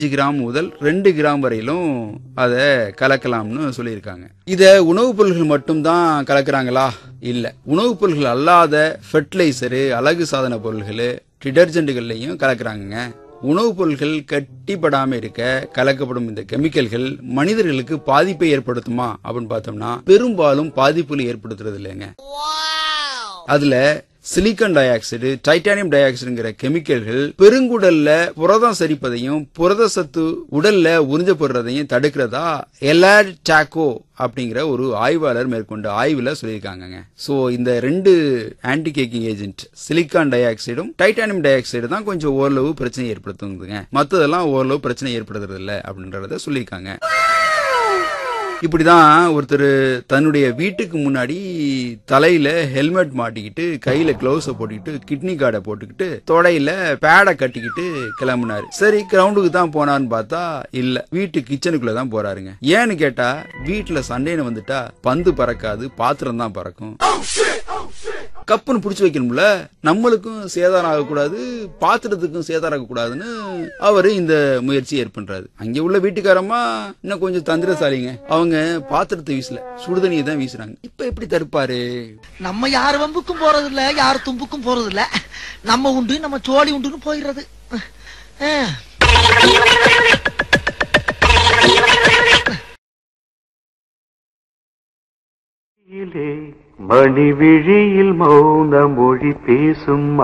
அஞ்சு கிராம் முதல் ரெண்டு கிராம் வரையிலும் அதை கலக்கலாம்னு சொல்லியிருக்காங்க இத உணவுப் பொருள்கள் மட்டும்தான் கலக்குறாங்களா இல்ல உணவுப் பொருள்கள் அல்லாத ஃபெர்டிலைசரு அழகு சாதன பொருள்கள் டிடர்ஜென்ட்டுகள்லையும் கலக்குறாங்கங்க உணவுப் பொருட்கள் கட்டிப்படாம இருக்க கலக்கப்படும் இந்த கெமிக்கல்கள் மனிதர்களுக்கு பாதிப்பை ஏற்படுத்துமா அப்படின்னு பார்த்தோம்னா பெரும்பாலும் பாதிப்புகளை ஏற்படுத்துறது இல்லைங்க அதுல சிலிக்கான் டை ஆக்சைடு டைட்டானியம் டை ஆக்சைடுங்கிற கெமிக்கல்கள் பெருங்குடல்ல புரதம் சரிப்பதையும் புரத சத்து உடல்ல உறிஞ்சப்படுறதையும் தடுக்கிறதா எலாட் டாக்கோ அப்படிங்கிற ஒரு ஆய்வாளர் மேற்கொண்ட ஆய்வுல சொல்லியிருக்காங்கங்க சோ இந்த ரெண்டு ஆன்டி கேக்கிங் ஏஜென்ட் சிலிக்கான் டை ஆக்சைடும் டைட்டானியம் டை ஆக்சைடு தான் கொஞ்சம் ஓரளவு பிரச்சனை ஏற்படுத்துங்க மத்ததெல்லாம் ஓரளவு பிரச்சனை ஏற்படுத்துறது இல்ல அப்படின்றத சொல்லியிருக்காங்க இப்படிதான் ஒருத்தர் தன்னுடைய வீட்டுக்கு முன்னாடி தலையில ஹெல்மெட் மாட்டிக்கிட்டு கையில கிளவுஸ போட்டுக்கிட்டு கிட்னி கார்டை போட்டுக்கிட்டு தொடையில பேடை கட்டிக்கிட்டு கிளம்புனாரு சரி கிரவுண்டுக்கு தான் போனான்னு பார்த்தா இல்ல வீட்டு கிச்சனுக்குள்ள தான் போறாருங்க ஏன்னு கேட்டா வீட்டுல சண்டைன்னு வந்துட்டா பந்து பறக்காது பாத்திரம் தான் பறக்கும் கப்புன்னு புடிச்சு வைக்கணும்ல நம்மளுக்கும் சேதாரம் ஆகக்கூடாது பாத்திரத்துக்கும் சேதாரம் ஆகக்கூடாதுன்னு அவரு இந்த முயற்சி ஏற்பண்றாரு அங்க உள்ள வீட்டுக்காரம்மா இன்னும் கொஞ்சம் தந்திரசாலிங்க அவங்க பாத்திரத்தை வீசல சுடுதண்ணியை தான் வீசுறாங்க இப்ப எப்படி தடுப்பாரு நம்ம யார் வம்புக்கும் போறது இல்ல யார் தும்புக்கும் போறது இல்ல நம்ம உண்டு நம்ம சோழி உண்டுன்னு போயிடுறது அஹ். மணி விழியில் மௌன மொழி பேசும்